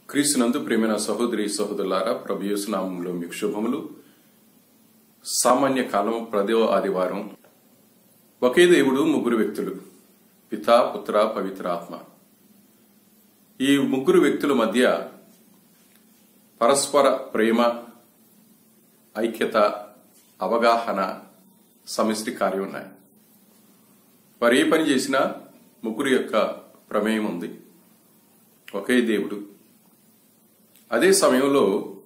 క్రీస్తునందు ప్రేమైన సహోదరి సహోదరులారా ప్రభు యేసు నామంలో మీకు శుభములు సామాన్య కాలం ప్రదో ఆదివారం ఒకే దేవుడు ముగ్గురు వ్యక్తులు పితా పుత్ర పవిత్ర ఆత్మ ఈ ముగ్గురు వ్యక్తుల మధ్య పరస్పర ప్రేమ ఐక్యత అవగాహన సమిష్టి కార్యం ఉన్నాయి వారు ఏ పని చేసినా ముగ్గురు యొక్క ప్రమేయం ఉంది ఒకే దేవుడు అదే సమయంలో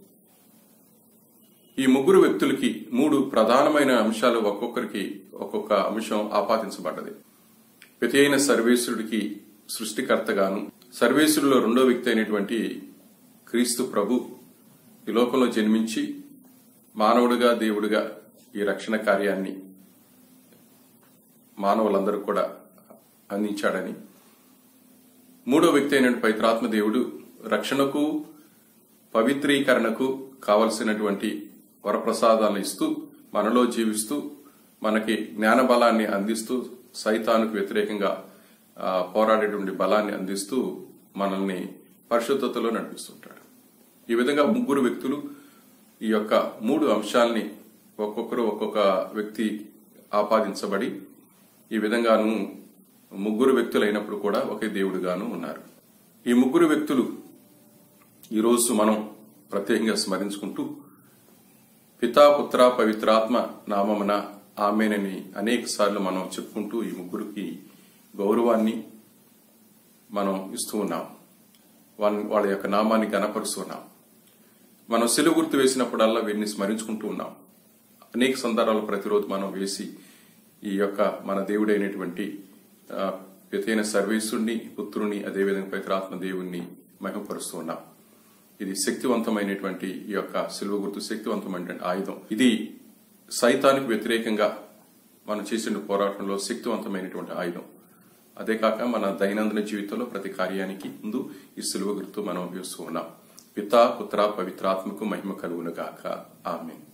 ఈ ముగ్గురు వ్యక్తులకి మూడు ప్రధానమైన అంశాలు ఒక్కొక్కరికి ఒక్కొక్క అంశం ఆపాదించబడ్డది ప్రతి అయిన సర్వేశ్వరుడికి సృష్టికర్తగాను సర్వేశ్వరులో రెండో వ్యక్తి అయినటువంటి క్రీస్తు ప్రభు ఈ లోకంలో జన్మించి మానవుడిగా దేవుడిగా ఈ రక్షణ కార్యాన్ని మానవులందరూ కూడా అందించాడని మూడో వ్యక్తి అయిన పవిత్రాత్మ దేవుడు రక్షణకు పవిత్రీకరణకు కావలసినటువంటి వరప్రసాదాలను ఇస్తూ మనలో జీవిస్తూ మనకి జ్ఞాన బలాన్ని అందిస్తూ సైతానికి వ్యతిరేకంగా ఆ, పోరాడేటువంటి బలాన్ని అందిస్తూ మనల్ని పరిశుద్ధతలో నడిపిస్తుంటాడు ఈ విధంగా ముగ్గురు వ్యక్తులు ఈ యొక్క మూడు అంశాల్ని ఒక్కొక్కరు ఒక్కొక్క వ్యక్తి ఆపాదించబడి ఈ విధంగాను ముగ్గురు వ్యక్తులు అయినప్పుడు కూడా ఒకే దేవుడుగాను ఉన్నారు ఈ ముగ్గురు వ్యక్తులు ఈరోజు మనం ప్రత్యేకంగా స్మరించుకుంటూ పితా పుత్ర పవిత్రాత్మ నామమున ఆమెనని అనేక సార్లు మనం చెప్పుకుంటూ ఈ ముగ్గురికి గౌరవాన్ని మనం ఇస్తూ ఉన్నాం వాళ్ళ వాళ్ళ యొక్క నామాన్ని గనపరుస్తున్నాం మనం సెలవు గుర్తు వేసినప్పుడల్లా వీరిని స్మరించుకుంటూ ఉన్నాం అనేక సందర్భాలు ప్రతిరోజు మనం వేసి ఈ యొక్క మన దేవుడైనటువంటి ఆ, పితైన సర్వేశ్వరుని పుత్రుని అదేవిధంగా పవిత్రాత్మ దేవుణ్ణి మహిమపరుస్తూ ఉన్నాం ఇది శక్తివంతమైనటువంటి ఈ యొక్క సిలువ గుర్తు శక్తివంతమైనటువంటి ఆయుధం ఇది సైతానికి వ్యతిరేకంగా మనం చేసిన పోరాటంలో శక్తివంతమైనటువంటి ఆయుధం అదే కాక మన దైనందిన జీవితంలో ప్రతి కార్యానికి ముందు ఈ సిలువ గుర్తు మనం వేస్తూ ఉన్నాం పితా పుత్ర పవిత్రాత్మకు మహిమ కలుగును గాక ఆమె